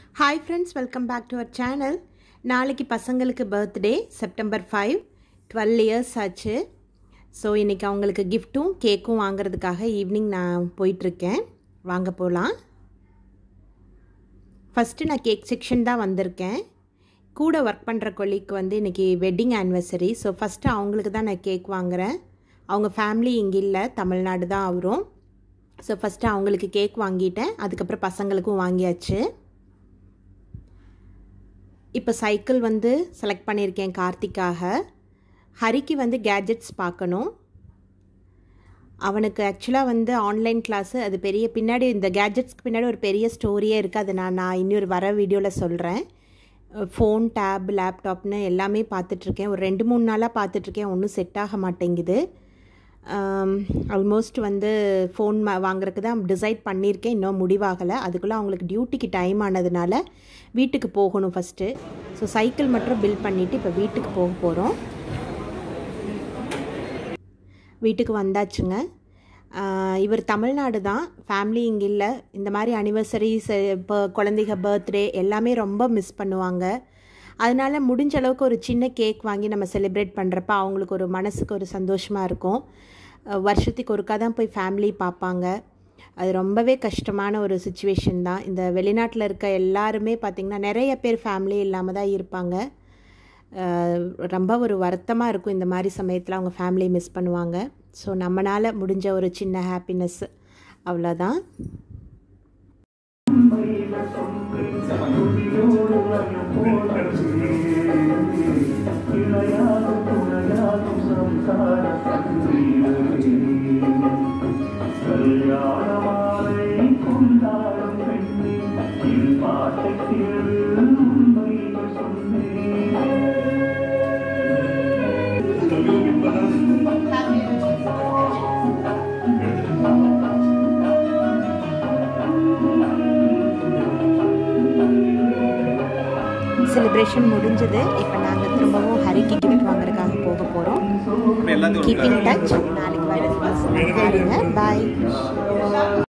hi friends welcome back to our channel நாளைக்கு பசங்களுக்கு birthday September five twelve years ஆச்சு so இன்றைக்கி அவங்களுக்கு கிஃப்ட்டும் கேக்கும் வாங்குறதுக்காக ஈவினிங் நான் போயிட்டுருக்கேன் வாங்க போகலாம் ஃபஸ்ட்டு நான் கேக் செக்ஷன் தான் வந்திருக்கேன் கூட ஒர்க் பண்ணுற கொல்லிக்கு வந்து இன்றைக்கி வெட்டிங் ஆனிவர்சரி ஸோ ஃபஸ்ட்டு அவங்களுக்கு தான் நான் கேக் வாங்குகிறேன் அவங்க ஃபேமிலி இங்கே இல்லை தமிழ்நாடு தான் அவரும் ஸோ ஃபஸ்ட்டு அவங்களுக்கு கேக் வாங்கிட்டேன் அதுக்கப்புறம் பசங்களுக்கும் வாங்கியாச்சு இப்போ சைக்கிள் வந்து செலக்ட் பண்ணியிருக்கேன் கார்த்திக்காக ஹரிக்கு வந்து கேஜெட்ஸ் பார்க்கணும் அவனுக்கு ஆக்சுவலாக வந்து ஆன்லைன் கிளாஸு அது பெரிய பின்னாடி இந்த கேஜெட்ஸ்க்கு பின்னாடி ஒரு பெரிய ஸ்டோரியே இருக்குது அதை நான் நான் இன்னொரு வர வீடியோவில் சொல்கிறேன் ஃபோன் டேப் லேப்டாப்னு எல்லாமே பார்த்துட்ருக்கேன் ஒரு ரெண்டு மூணு நாளாக பார்த்துட்ருக்கேன் ஒன்றும் செட் ஆக மாட்டேங்குது ஆல்மோஸ்ட் வந்து ஃபோன் வாங்குறதுக்கு தான் டிசைட் பண்ணியிருக்கேன் இன்னும் முடிவாகலை அதுக்குள்ளே அவங்களுக்கு டியூட்டிக்கு டைம் ஆனதுனால வீட்டுக்கு போகணும் ஃபஸ்ட்டு ஸோ சைக்கிள் மட்டும் பில் பண்ணிவிட்டு இப்போ வீட்டுக்கு போக போகிறோம் வீட்டுக்கு வந்தாச்சுங்க இவர் தமிழ்நாடு தான் ஃபேமிலி இங்கே இல்லை இந்த மாதிரி அனிவர்சரிஸ் இப்போ குழந்தைங்க பர்த்டே எல்லாமே ரொம்ப மிஸ் பண்ணுவாங்க அதனால் முடிஞ்ச அளவுக்கு ஒரு சின்ன கேக் வாங்கி நம்ம செலிப்ரேட் பண்ணுறப்ப அவங்களுக்கு ஒரு மனசுக்கு ஒரு சந்தோஷமாக இருக்கும் வருஷத்துக்கு ஒருக்கா தான் போய் ஃபேமிலி பார்ப்பாங்க அது ரொம்பவே கஷ்டமான ஒரு சுச்சுவேஷன் தான் இந்த வெளிநாட்டில் இருக்க எல்லாருமே பார்த்திங்கன்னா நிறைய பேர் ஃபேமிலி இல்லாமல் தான் இருப்பாங்க ரொம்ப ஒரு வருத்தமாக இருக்கும் இந்த மாதிரி சமயத்தில் அவங்க ஃபேமிலி மிஸ் பண்ணுவாங்க ஸோ நம்மளால் முடிஞ்ச ஒரு சின்ன ஹாப்பினஸ் அவ்வளோதான் கல்யாணமாலை கொண்டாடும் பெண்ணே என் பாட்டை கேளு உண்மைகள் சொன்னேன் செலிப்ரேஷன் முடிஞ்சது இப்போ நாங்கள் திரும்பவும் ஹரிக்கு கிஃப்ட் வாங்குறதுக்காக போக போகிறோம் கீப்பிங் டச் நாளைக்கு வர பாருங்க பாய்